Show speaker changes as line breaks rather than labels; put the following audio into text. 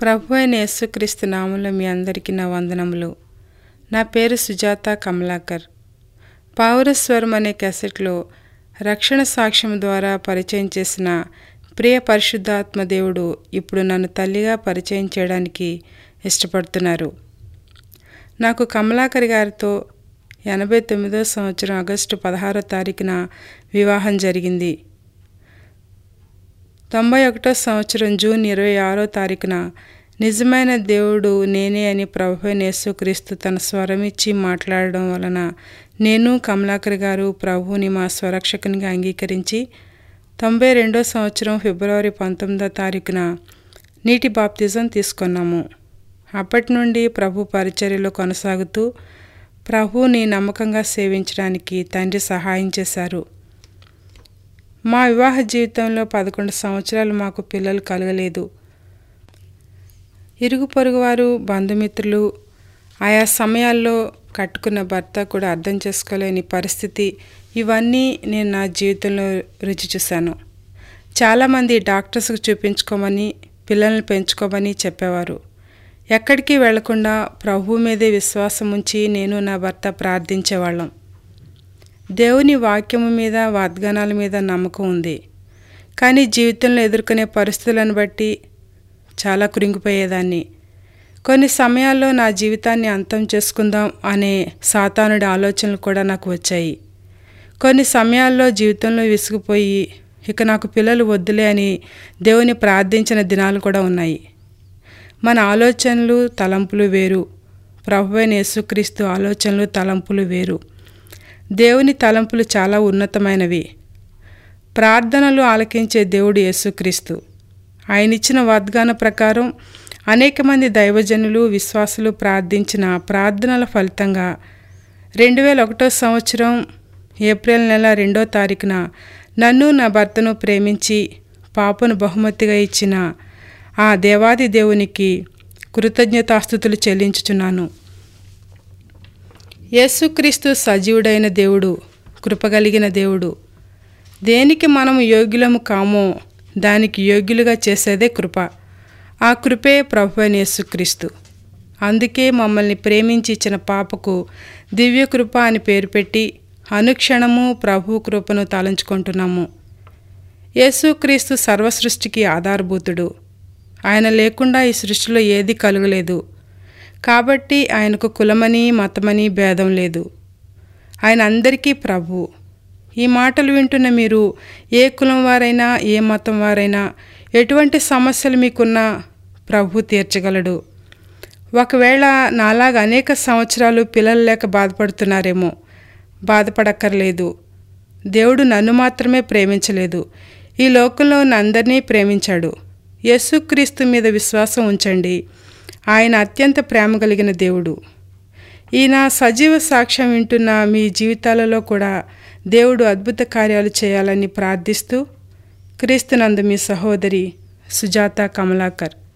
ప్రభు అయిన యేసుక్రీస్తు నామంలో మీ అందరికీ నా వందనములు నా పేరు సుజాత కమలాకర్ పావురస్వరం అనే క్యాసెట్లో రక్షణ సాక్ష్యం ద్వారా పరిచయం చేసిన ప్రియ పరిశుద్ధాత్మ దేవుడు ఇప్పుడు నన్ను తల్లిగా పరిచయం చేయడానికి ఇష్టపడుతున్నారు నాకు కమలాకర్ గారితో ఎనభై తొమ్మిదో సంవత్సరం ఆగస్టు పదహారో తారీఖున వివాహం జరిగింది తొంభై ఒకటో సంవత్సరం జూన్ ఇరవై ఆరో తారీఖున నిజమైన దేవుడు నేనే అని ప్రభు యేసుక్రీస్తు తన స్వరం ఇచ్చి మాట్లాడడం వలన నేను కమలాకర్ గారు ప్రభువుని మా స్వరక్షకునిగా అంగీకరించి తొంభై రెండో సంవత్సరం ఫిబ్రవరి పంతొమ్మిదో తారీఖున నీటి బాప్తిజం తీసుకున్నాము అప్పటి నుండి ప్రభు పరిచర్యలో కొనసాగుతూ ప్రభువుని నమ్మకంగా సేవించడానికి తండ్రి సహాయం చేశారు మా వివాహ జీవితంలో పదకొండు సంవత్సరాలు మాకు పిల్లలు కలగలేదు ఇరుగు పొరుగువారు బంధుమిత్రులు ఆయా సమయాల్లో కట్టుకున్న భర్త కూడా అర్థం చేసుకోలేని పరిస్థితి ఇవన్నీ నేను నా జీవితంలో రుచి చూశాను చాలామంది డాక్టర్స్కి చూపించుకోమని పిల్లల్ని పెంచుకోమని చెప్పేవారు ఎక్కడికి వెళ్లకుండా ప్రభు మీదే విశ్వాసం ఉంచి నేను నా భర్త ప్రార్థించేవాళ్ళం దేవుని వాక్యము మీద వాగ్దానాల మీద నమ్మకం ఉంది కానీ జీవితంలో ఎదుర్కొనే పరిస్థితులను బట్టి చాలా కృంగిపోయేదాన్ని కొన్ని సమయాల్లో నా జీవితాన్ని అంతం చేసుకుందాం అనే సాతానుడి ఆలోచనలు కూడా నాకు వచ్చాయి కొన్ని సమయాల్లో జీవితంలో విసిగిపోయి ఇక నాకు పిల్లలు వద్దులే అని దేవుని ప్రార్థించిన దినాలు కూడా ఉన్నాయి మన ఆలోచనలు తలంపులు వేరు ప్రభువైన యేసుక్రీస్తు ఆలోచనలు తలంపులు వేరు దేవుని తలంపులు చాలా ఉన్నతమైనవి ప్రార్థనలు ఆలకించే దేవుడు యేసుక్రీస్తు ఆయన ఇచ్చిన వాగ్దాన ప్రకారం అనేక మంది దైవజనులు విశ్వాసులు ప్రార్థించిన ప్రార్థనల ఫలితంగా రెండు వేల ఒకటో సంవత్సరం ఏప్రిల్ నెల రెండో తారీఖున నన్ను నా భర్తను ప్రేమించి పాపను బహుమతిగా ఇచ్చిన ఆ దేవాది దేవునికి కృతజ్ఞతాస్థుతులు చెల్లించుచున్నాను యేసుక్రీస్తు సజీవుడైన దేవుడు కృపగలిగిన దేవుడు దేనికి మనం యోగ్యులము కామో దానికి యోగ్యులుగా చేసేదే కృప ఆ కృపే ప్రభు అయిన యేసుక్రీస్తు అందుకే మమ్మల్ని ప్రేమించి ఇచ్చిన పాపకు దివ్య కృప అని పేరు పెట్టి అనుక్షణము ప్రభు కృపను తలంచుకుంటున్నాము యేసుక్రీస్తు సర్వసృష్టికి ఆధారభూతుడు ఆయన లేకుండా ఈ సృష్టిలో ఏది కలుగలేదు కాబట్టి ఆయనకు కులమని మతమని భేదం లేదు ఆయన అందరికీ ప్రభు ఈ మాటలు వింటున్న మీరు ఏ కులం వారైనా ఏ మతం వారైనా ఎటువంటి సమస్యలు మీకున్నా ప్రభు తీర్చగలడు ఒకవేళ నాలాగా అనేక సంవత్సరాలు పిల్లలు లేక బాధపడుతున్నారేమో బాధపడక్కర్లేదు దేవుడు నన్ను మాత్రమే ప్రేమించలేదు ఈ లోకంలో అందరినీ ప్రేమించాడు యేసుక్రీస్తు మీద విశ్వాసం ఉంచండి ఆయన అత్యంత ప్రేమ కలిగిన దేవుడు ఈయన సజీవ సాక్ష్యం వింటున్న మీ జీవితాలలో కూడా దేవుడు అద్భుత కార్యాలు చేయాలని ప్రార్థిస్తూ క్రీస్తునందు మీ సహోదరి సుజాత కమలాకర్